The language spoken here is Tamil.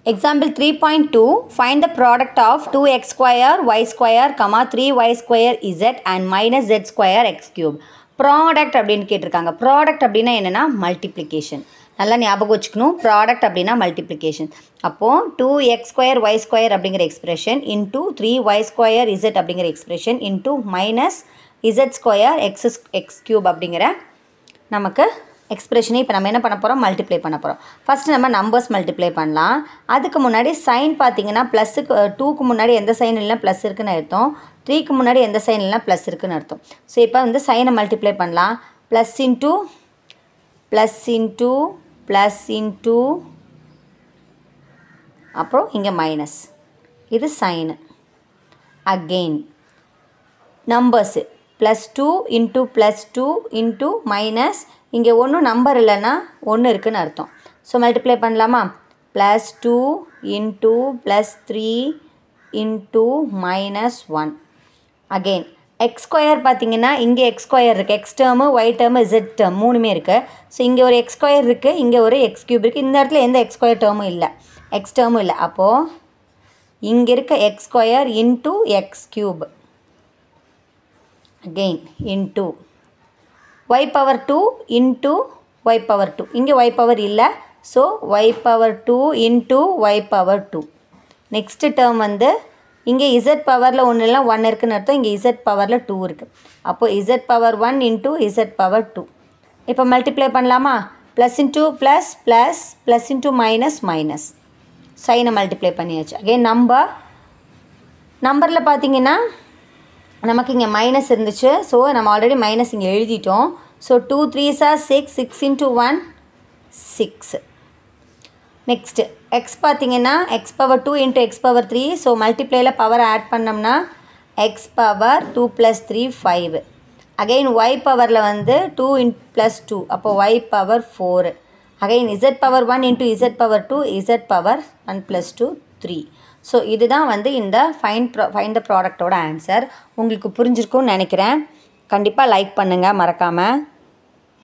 Example 3.2 Find the product of 2x square y square, comma 3y square z and minus z square x cube. Product அப்படின்னு கேட்டிருக்காங்க ப்ராடக்ட் அப்படின்னா என்னென்னா மல்டிப்ளிகேஷன் நல்லா ஞாபகம் வச்சுக்கணும் ப்ராடக்ட் அப்படின்னா மல்டிப்ளிகேஷன் அப்போது two x square y square அப்படிங்கிற expression into three y square z அப்படிங்கிற expression into minus z square x x cube அப்படிங்கிற நமக்கு எக்ஸ்பிரஷனை இப்போ நம்ம என்ன பண்ண போகிறோம் மல்டிப்ளை பண்ண போகிறோம் ஃபஸ்ட்டு நம்ம நம்பர்ஸ் மல்டிப்ளை பண்ணலாம் அதுக்கு முன்னாடி சைன் பார்த்தீங்கன்னா ப்ளஸுக்கு டூக்கு முன்னாடி எந்த சைன் இல்லைனா ப்ளஸ் இருக்குன்னு அர்த்தம் த்ரீக்கு முன்னாடி எந்த சைன் இல்லைனா ப்ளஸ் இருக்குன்னு அர்த்தம் ஸோ இப்போ வந்து சைனை மல்டிப்ளை பண்ணலாம் plus into plus into plus into அப்புறம் இங்கே மைனஸ் இது sign again numbers plus two into plus two into minus இங்கே ஒன்றும் நம்பர் இல்லைன்னா ஒன்று இருக்குன்னு அர்த்தம் ஸோ மல்டிப்ளை பண்ணலாமா plus two into plus three into minus one again x square பார்த்தீங்கன்னா இங்கே எக்ஸ் ஸ்கொயர் இருக்குது x term y term z term மூணுமே இருக்குது ஸோ இங்கே ஒரு எக்ஸ் ஸ்கொயர் இருக்குது இங்கே ஒரு எக்ஸ் கியூப் இருக்குது இந்த இடத்துல எந்த எக்ஸ் ஸ்கொயர் டேர்மும் இல்லை எக்ஸ் டேர்மும் இல்லை அப்போது இங்கே இருக்க x square into x cube again into y power 2 into y power 2 இங்கே y power இல்லை so y power 2 into y power 2 next term வந்து இங்கே z பவரில் ஒன்று இல்லை ஒன் இருக்குன்னு அர்த்தம் இங்கே z பவரில் டூ இருக்குது அப்போது z power one into z power two இப்போ மல்டிப்ளை பண்ணலாமா plus into plus plus plus into minus minus சைனை மல்டிப்ளை பண்ணியாச்சு அகைன் நம்பர் நம்பரில் பார்த்தீங்கன்னா நமக்கு இங்கே மைனஸ் இருந்துச்சு ஸோ நம்ம ஆல்ரெடி மைனஸ் இங்கே எழுதிட்டோம் so two three sir six six into one six next x பார்த்தீங்கன்னா x power two into x power three so மல்டிப்ளேயில் பவர் ஆட் பண்ணோம்னா x power two plus three five again y பவரில் வந்து டூ இன் ப்ளஸ் டூ அப்போ y power four again z power one into z power two z power one plus two three so இதுதான் வந்து இந்த ஃபைன் ப்ரா ஃபைன் த ப்ராடக்டோட ஆன்சர் உங்களுக்கு புரிஞ்சிருக்கும்னு நினைக்கிறேன் கண்டிப்பாக லைக் பண்ணுங்கள் மறக்காமல்